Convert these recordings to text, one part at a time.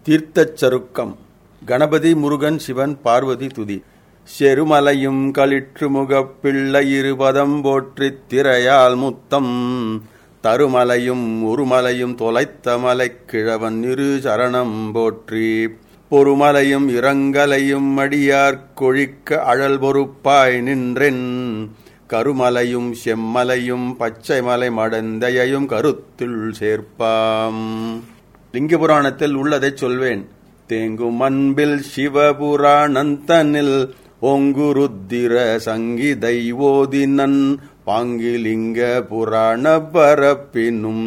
தீர்த்தச் சருக்கம் கணபதி முருகன் சிவன் பார்வதி துதி செருமலையும் களிற்று முகப் பிள்ளை இருபதம் போற்றித் திரையால் முத்தம் தருமலையும் உருமலையும் தொலைத்த மலைக் கிழவன் இரு சரணம் போற்றி பொறுமலையும் இரங்கலையும் அடியார்க் கொழிக்க அழல் பொறுப்பாய் நின்றென் கருமலையும் செம்மலையும் பச்சை மலை மடந்தையையும் கருத்துள் சேர்ப்பாம் லிங்க புராணத்தில் உள்ளதைச் சொல்வேன் தேங்கும் அன்பில் சிவபுராணந்தனில் ஓங்குருத்திர சங்கிதை ஓதினன் பாங்கிலிங்க புராண பரப்பினும்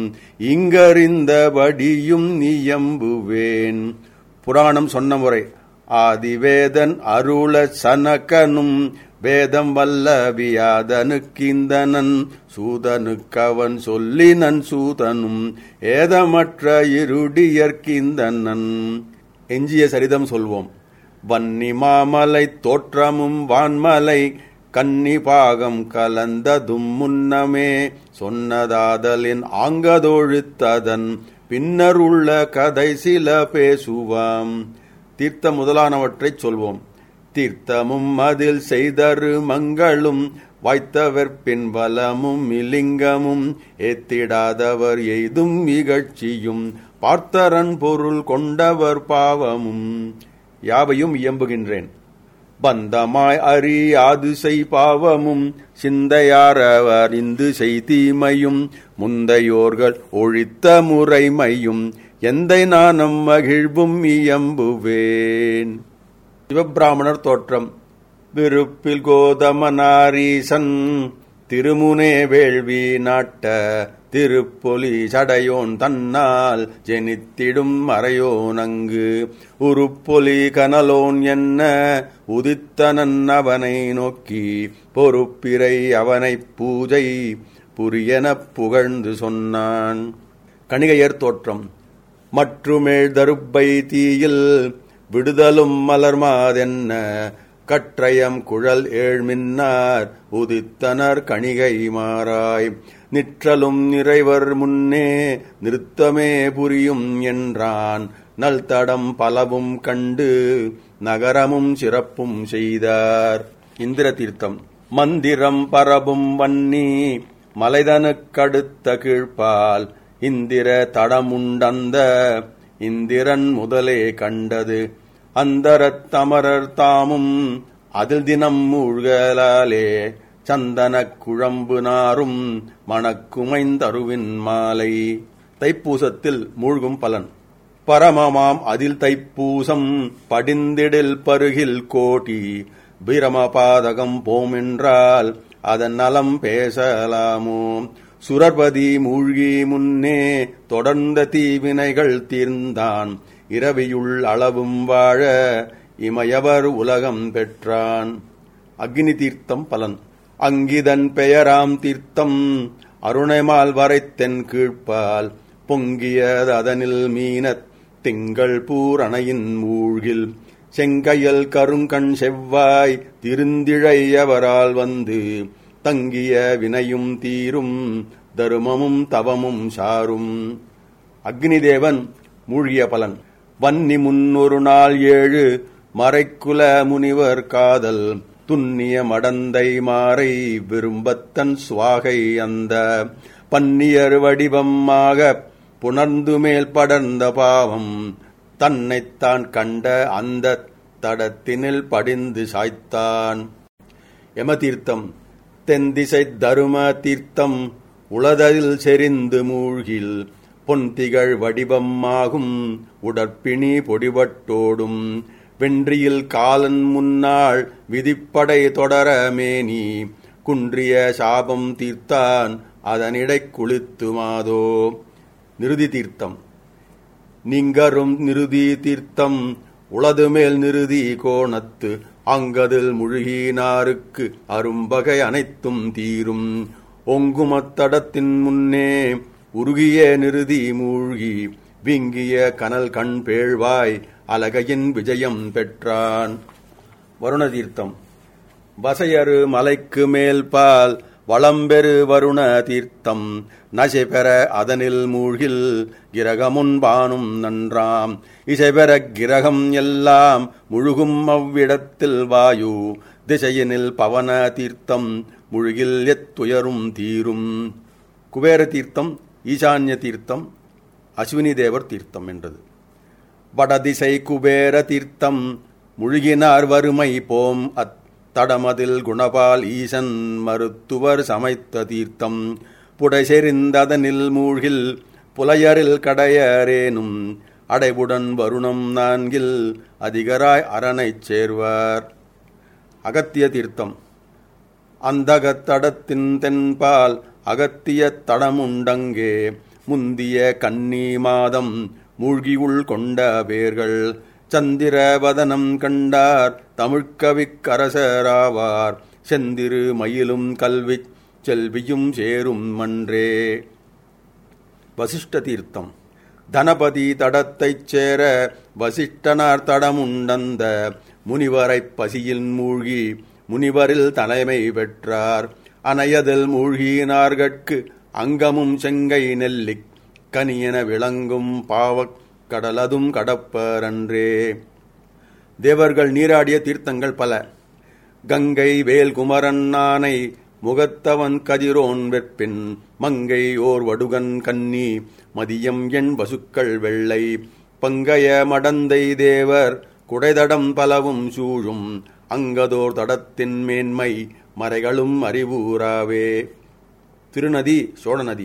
இங்கறிந்தபடியும் நியம்புவேன் புராணம் சொன்ன முறை ஆதிவேதன் அருள சனகனும் வேதம் வல்ல வியாதனுக்கிந்தனன் சூதனுக்கவன் சொல்லினன் சூதனும் ஏதமற்ற இருடியர்க்கிந்தனன் எஞ்சிய சரிதம் சொல்வோம் வன்னி மாமலை தோற்றமும் வான்மலை கன்னி பாகம் கலந்ததும் முன்னமே சொன்னதாதலின் ஆங்கதொழுத்ததன் பின்னர் உள்ள கதை சில பேசுவாம் தீர்த்த முதலானவற்றைச் சொல்வோம் தீர்த்தமும் அதில் செய்தரு மங்களும் வாய்த்தவர்பின் வலமும் இலிங்கமும் ஏத்திடாதவர் எய்தும் இகழ்ச்சியும் பார்த்தரன் பொருள் கொண்டவர் பாவமும் யாவையும் இயம்புகின்றேன் பந்தமாய் அறியாது செய் பாவமும் சிந்தையாரவர் இந்து செய் தீமையும் முந்தையோர்கள் ஒழித்த முறைமையும் எந்தை நானம் மகிழ்வும் இயம்புவேன் சிவபிராமணர் தோற்றம் விருப்பில் கோதமனாரீசன் திருமுனே வேள்வி நாட்ட திருப்பொலி சடையோன் தன்னால் ஜெனித்திடும் மறையோன் அங்கு உருப்பொலி கனலோன் என்ன உதித்தனன் அவனை நோக்கி பொறுப்பிரை அவனைப் பூஜை புரியனப் புகழ்ந்து சொன்னான் கணிகையர் தோற்றம் மற்றுமேழ் தருப்பை தீயில் விடுதலும் மலர்மாதென்ன கற்றயம் குழல் ஏழ்மின்னார் உதித்தனர் கணிகை மாறாய் நிற்றலும் நிறைவர் முன்னே நிறுத்தமே புரியும் என்றான் நல் தடம் பலவும் கண்டு நகரமும் சிறப்பும் செய்தார் இந்திர தீர்த்தம் மந்திரம் பரபும் வன்னி மலைதனுக்கடுத்த கீழ்ப்பால் இந்திர தடமுண்டந்த இந்திரன் முதலே கண்டது அந்தரத் தமரர் தாமும் அதில் தினம் மூழ்கலாலே சந்தனக் குழம்பு நாரும் மணக்குமைந்தருவின் மாலை தைப்பூசத்தில் மூழ்கும் பலன் பரமமாம் அதில் தைப்பூசம் படிந்திடில் பருகில் கோட்டி பிரமபாதகம் போமென்றால் அதன் நலம் பேசலாமோ சுரர்பதி மூழ்கி முன்னே தொடர்ந்த தீவினைகள் தீர்ந்தான் இரவியுள் அளவும் வாழ இமயவர் உலகம் பெற்றான் அக்னி தீர்த்தம் பலன் அங்கிதன் பெயராம் தீர்த்தம் அருணைமால் வரைத்தென் கீழ்ப்பால் பொங்கியது அதனில் மீனத் திங்கள் பூரணையின் மூழ்கில் செங்கையல் கருங்கண் செவ்வாய் திருந்திழையவரால் வந்து தங்கிய வினையும் தீரும் தருமமும் தவமும் சாரும் அக்னிதேவன் மூழ்கிய பலன் வன்னி முன்னொரு நாள் ஏழு மறைக்குல முனிவர் காதல் துன்னிய மடந்தை மாறை விரும்பத்தன் சுவாகை அந்த பன்னியர் வடிவமாக புணர்ந்து மேல் படர்ந்த பாவம் தன்னைத்தான் கண்ட அந்த தடத்தினில் படிந்து சாய்த்தான் யமதீர்த்தம் தென்திசை தரும தீர்த்தம் உளதில் செறிந்து மூழ்கில் பொன்திகள் வடிவமாகும் உடற்பிணி பொடிபட்டோடும் வென்றியில் காலன் முன்னாள் விதிப்படை தொடர மேனி குன்றிய சாபம் தீர்த்தான் அதனிடை குளித்துமாதோ நிருதி தீர்த்தம் நிங்கரும் நிருதி தீர்த்தம் உளது மேல் நிருதி கோணத்து அங்கதில் முழுகினாருக்கு அரும்பகை அனைத்தும் தீரும் ஒங்குமத்தடத்தின் முன்னே உருகிய நிருதி மூழ்கி விங்கிய கனல் கண் பேழ்வாய் அலகையின் விஜயம் பெற்றான் வருண தீர்த்தம் வசையரு மலைக்கு மேல் பால் வளம்பெரு வருண தீர்த்தம் நசை பெற அதனில் மூழ்கில் கிரகமுன்பானும் நன்றாம் இசை பெற கிரகம் எல்லாம் முழுகும் அவ்விடத்தில் வாயு திசையினில் பவன தீர்த்தம் முழுகில் எத்துயரும் தீரும் குபேர தீர்த்தம் ஈசான்ய தீர்த்தம் அஸ்வினி தேவர் தீர்த்தம் என்றது வடதிசை குபேர தீர்த்தம் முழுகினார் வறுமை போம் அத்தடமதில் குணபால் ஈசன் மருத்துவர் சமைத்த தீர்த்தம் புடைசெறிந்ததனில் மூழ்கில் புலையரில் கடையரேனும் அடைவுடன் வருணம் நான்கில் அதிகராய் அரணைச் சேர்வார் அகத்திய தீர்த்தம் அந்தகத்தடத்தின் தென்பால் அகத்திய தடமுண்டங்கே முந்திய கன்னி மாதம் மூழ்கியுள் கொண்ட பேர்கள் சந்திரவதனம் கண்டார் தமிழ்கவிக்கரசராவார் செந்திரு மயிலும் கல்வி செல்வியும் சேரும் மன்றே வசிஷ்ட தீர்த்தம் தனபதி தடத்தைச் சேர வசிஷ்டனார் தடமுண்டந்த முனிவரைப் பசியில் மூழ்கி முனிவரில் தலைமை பெற்றார் அணையதில் மூழ்கினார்கட்கு அங்கமும் செங்கை நெல்லிக் கனியென விளங்கும் பாவக் கடலதும் கடப்பரன்றே தேவர்கள் நீராடிய தீர்த்தங்கள் பல கங்கை வேல்குமரன் நானை முகத்தவன் கதிரோன் வெற்பின் மங்கை ஓர் வடுகன் கன்னி மதியம் எண் பசுக்கள் வெள்ளை பங்கைய மடந்தை தேவர் குடைதடம் பலவும் சூழும் அங்கதோர் தடத்தின் மேன்மை மறைகளும் அறிவூராவே திருநதி சோழநதி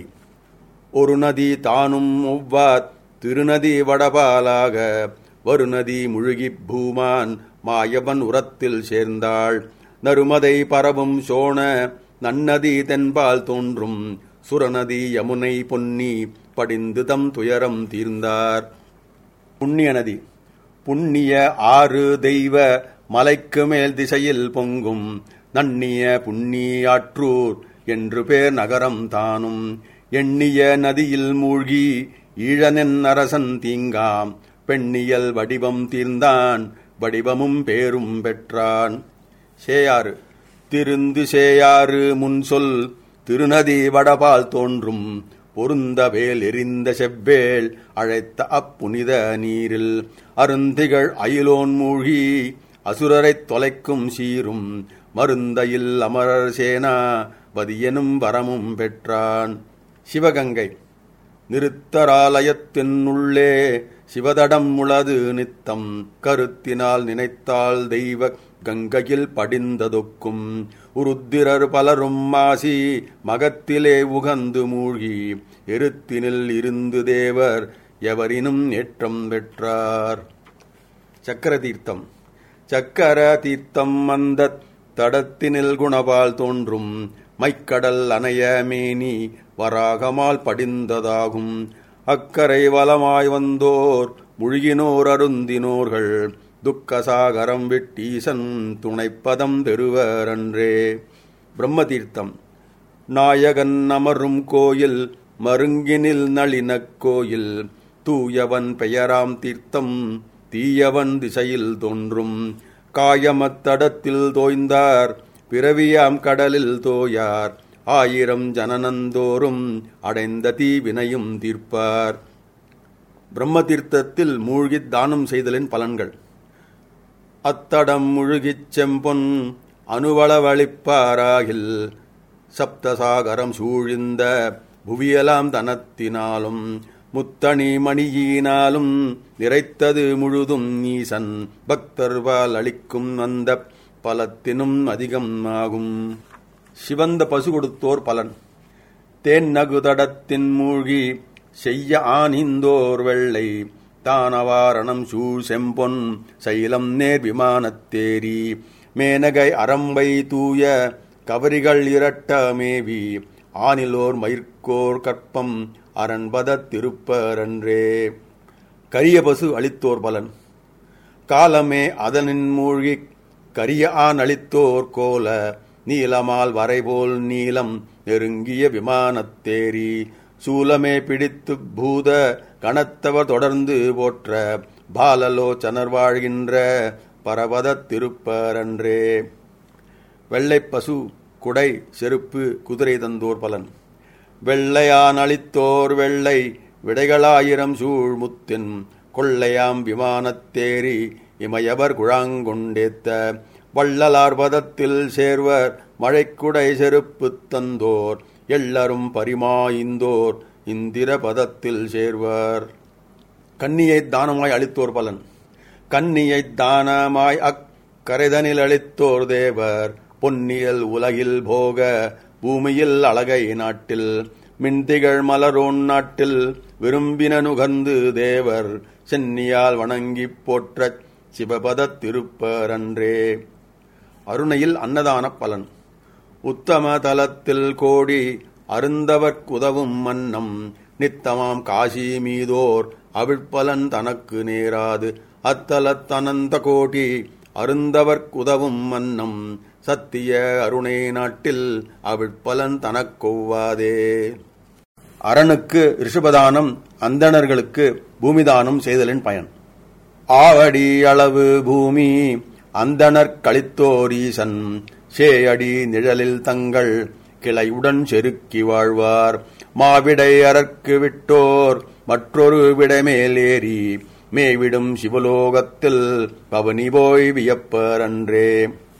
ஒரு நதி தானும் ஒவ்வாத் திருநதி வடபாலாக வருநதி முழுகிப் பூமான் மாயவன் உரத்தில் சேர்ந்தாள் நருமதை பரவும் சோழ நன்னதி தென்பால் தோன்றும் சுரநதி யமுனை பொன்னி படிந்து தம் துயரம் தீர்ந்தார் புண்ணிய நதி புண்ணிய ஆறு தெய்வ மலைக்கு மேல் திசையில் பொங்கும் நன்னிய புண்ணியாற்றூர் என்று பேர் நகரம் தானும் எண்ணிய நதியில் மூழ்கி ஈழனென் அரசன் தீங்காம் பெண்ணியல் வடிவம் தீர்ந்தான் வடிவமும் பேரும் பெற்றான் சேயாறு திருந்து சேயாறு முன் சொல் திருநதி வடபால் தோன்றும் பொருந்த வேல் எரிந்த செவ்வேள் அழைத்த அப்புனித நீரில் அருந்திகள் அயிலோன் மூழ்கி அசுரரைத் தொலைக்கும் சீரும் மருந்தையில் அமரர் சேனா பதியனும் வரமும் பெற்றான் சிவகங்கை நிறுத்தராலயத்தின் உள்ளே சிவதடம் உளது நித்தம் கருத்தினால் நினைத்தால் தெய்வ கங்கையில் படிந்ததொக்கும் உருத்திரர் பலரும் மாசி மகத்திலே உகந்து மூழ்கி எருத்தினில் இருந்து தேவர் எவரினும் ஏற்றம் பெற்றார் சக்கர தீர்த்தம் சக்கர தீர்த்தம் அந்த தடத்தினில் குணபால் தோன்றும் மைக்கடல் அணைய மேனி வராகமால் படிந்ததாகும் அக்கரை வலமாய் வந்தோர் முழுகினோர் அருந்தினோர்கள் துக்கசாகரம் விட்டீசன் துணைப்பதம் பெறுவரன்றே பிரம்மதீர்த்தம் நாயகன் அமரும் கோயில் மருங்கினில் நளினக் கோயில் தூயவன் பெயராம் தீர்த்தம் தீயவன் திசையில் தோன்றும் காயமத்தடத்தில் தோய்ந்தார் பிறவியாம் கடலில் தோயார் ஆயிரம் ஜனனந்தோறும் அடைந்த தீவினையும் தீர்ப்பார் பிரம்ம தீர்த்தத்தில் மூழ்கித் தானம் செய்தலின் பலன்கள் அத்தடம் முழுகிச் செம்பொன் அணுவளவழிப்பாராகில் சப்தசாகரம் சூழிந்த புவியலாம் தனத்தினாலும் முத்தணி மணியினாலும் நிறைத்தது முழுதும் நீசன் பக்தர்வால் அளிக்கும் அந்த பலத்தினும் அதிகம் ஆகும் சிவந்த பசு கொடுத்தோர் பலன் தேன் நகுதடத்தின் மூழ்கி செய்ய ஆனிந்தோர் வெள்ளை தானவாரணம் சூழ் செம்பொன் சைலம் நேர் விமானத்தேரி மேனகை அரம்பை தூய கவரிகள் இரட்ட மேவி ஆனிலோர் மயிர்கோர் கற்பம் அரண்பத திருப்பரன்றே கரிய பசு அளித்தோர் பலன் காலமே அதனின் மூழ்கி கரிய ஆண் அளித்தோர் கோல நீலமால் வரைபோல் நீலம் நெருங்கிய விமானத்தேரி சூலமே பிடித்து பூத கணத்தவர் தொடர்ந்து போற்ற பாலலோச்சனர் வாழ்கின்ற பரவத திருப்பரன்றே வெள்ளைப் பசு குடை செருப்பு குதிரை தந்தோர் பலன் வெள்ளையான் அளித்தோர் வெள்ளை விடைகளாயிரம் சூழ் முத்தின் கொள்ளையாம் விமானத்தேரி இமயவர் குழாங்கொண்டேத்த வள்ளலார் பதத்தில் சேர்வர் மழைக்குடை செருப்பு தந்தோர் எல்லரும் பரிமாய்ந்தோர் இந்திர பதத்தில் சேர்வர் கன்னியைத் தானமாய் அளித்தோர் பலன் கன்னியைத் தானமாய் அக்கரைதனில் அளித்தோர் தேவர் பொன்னியல் உலகில் போக பூமியில் அழகை நாட்டில் மின்திகழ் மலரோன் நாட்டில் விரும்பின நுகர்ந்து தேவர் சென்னியால் வணங்கிப் போற்றச் சிவபதத் திருப்பரன்றே அருணையில் அன்னதான பலன் உத்தம தலத்தில் கோடி அருந்தவர்க்குதவும் மன்னம் நித்தமாம் காசி மீதோர் அவிழ்ப்பலன் தனக்கு நேராது அத்தலத்தனந்த கோடி அருந்தவர்க்குதவும் மன்னம் சத்திய அருணை நாட்டில் அவிழ்ப்பலன் தனக்கொவ்வாதே அரணுக்கு ரிஷபதானம் அந்தணர்களுக்கு பூமிதானம் செய்தலின் பயன் ஆவடி அளவு பூமி அந்தணர் கழித்தோரீசன் சேயடி நிழலில் தங்கள் கிளையுடன் செருக்கி வாழ்வார் மாவிடை அரற்கு விட்டோர் மற்றொரு விடைமேலேறி மேவிடும் சிவலோகத்தில் பவனி போய் வியப்பர் அன்றே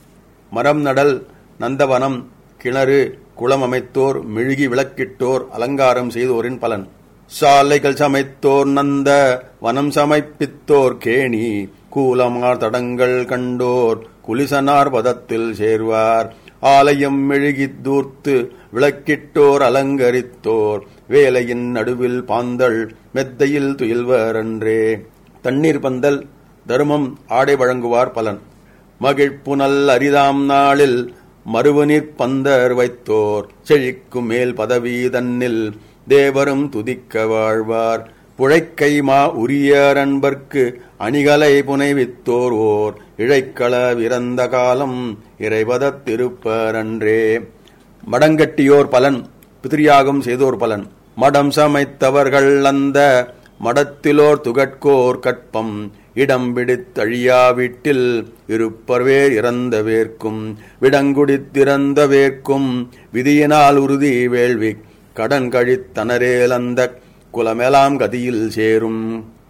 மரம் நடல் நந்தவனம் கிணறு குளம் அமைத்தோர் மெழுகி விளக்கிட்டோர் அலங்காரம் செய்தோரின் பலன் சாலைகள் சமைத்தோர் நந்த வனம் சமைப்பித்தோர் கேணி கூலமார் தடங்கள் கண்டோர் குலிசனார் பதத்தில் சேர்வார் ஆலயம் மெழுகித் தூர்த்து விளக்கிட்டோர் அலங்கரித்தோர் வேலையின் நடுவில் பாந்தள் மெத்தையில் துயில்வர் அன்றே தண்ணீர் பந்தல் தருமம் ஆடை வழங்குவார் பலன் மகிழ்ப்புனல் அரிதாம் நாளில் மறுவநீர் பந்தர் வைத்தோர் செழிக்கும் மேல் பதவி தன்னில் தேவரும் துதிக்க வாழ்வார் புழைக்கை மா உரியர் அன்பர்க்கு அணிகலை புனைவித்தோர் ஓர் இழைக்கள விரந்த காலம் இறைவதத் திருப்பரன்றே மடங்கட்டியோர் பலன் பிதிரியாகம் செய்தோர் பலன் மடம் சமைத்தவர்கள் அந்த மடத்திலோர் துகட்கோர் கற்பம் இடம் பிடித்தழியா வீட்டில் இருப்பர்வேர் இறந்த வேர்க்கும் விடங்குடித்திறந்த வேர்க்கும் விதியினால் உறுதி வேள்வி கடன் கழித்தனரேல் அந்த குலமெலாம் கதியில் சேரும்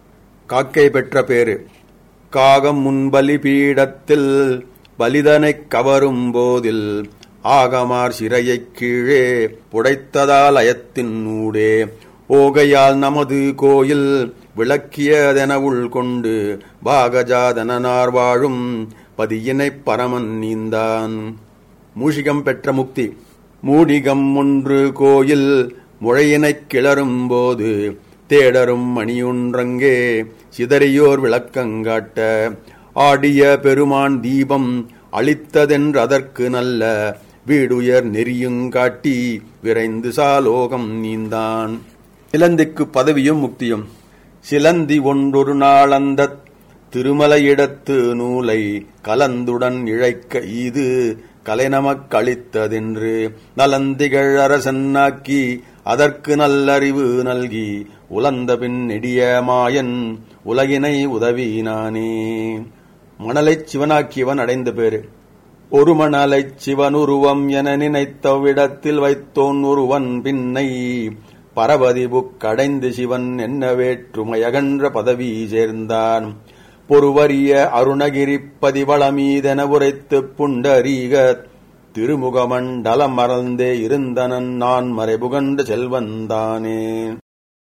காக்கை பெற்ற பேரு காகம் முன்பலி பீடத்தில் பலிதனைக் கவரும் போதில் ஆகமார் சிறையைக் கீழே புடைத்ததால் அயத்தின் ஊடே ஓகையால் நமது கோயில் விளக்கியதென உள்கொண்டு பாகஜாதனார் வாழும் பதியினைப் பரமன் நீந்தான் மூஷிகம் பெற்ற முக்தி மூடிகம் ஒன்று கோயில் முழையினைக் கிளறும் போது தேடரும் மணியொன்றங்கே சிதறியோர் விளக்கங்காட்ட ஆடிய பெருமான் தீபம் அளித்ததென்றதற்கு நல்ல வீடுயர் நெறியுங்காட்டி விரைந்து சாலோகம் நீந்தான் சிலந்திக்கு பதவியும் முக்தியும் சிலந்தி ஒன்றொரு நாள் அந்த திருமலையிடத்து நூலை கலந்துடன் இழைக்க இது கலை நமக்களித்ததென்று நலந்திகள் அரசன்னாக்கி அதற்கு நல்லறிவு நல்கி உலந்த பின் நெடிய மாயன் உலகினை உதவினானே மணலைச் சிவனாக்கியவன் அடைந்த பேரு ஒரு மணலைச் சிவனுருவம் என நினைத்தவ்விடத்தில் வைத்தோன் ஒருவன் பின்னை பரவதி புக்கடைந்து சிவன் என்ன வேற்றுமையகன்ற பதவி சேர்ந்தான் பொறுவரிய அருணகிரி பதிவளமீதென உரைத்துப் புண்டரீக திருமுகமண்டலம் மறந்தே இருந்தனன் நான் மறைபுகண்ட செல்வந்தானே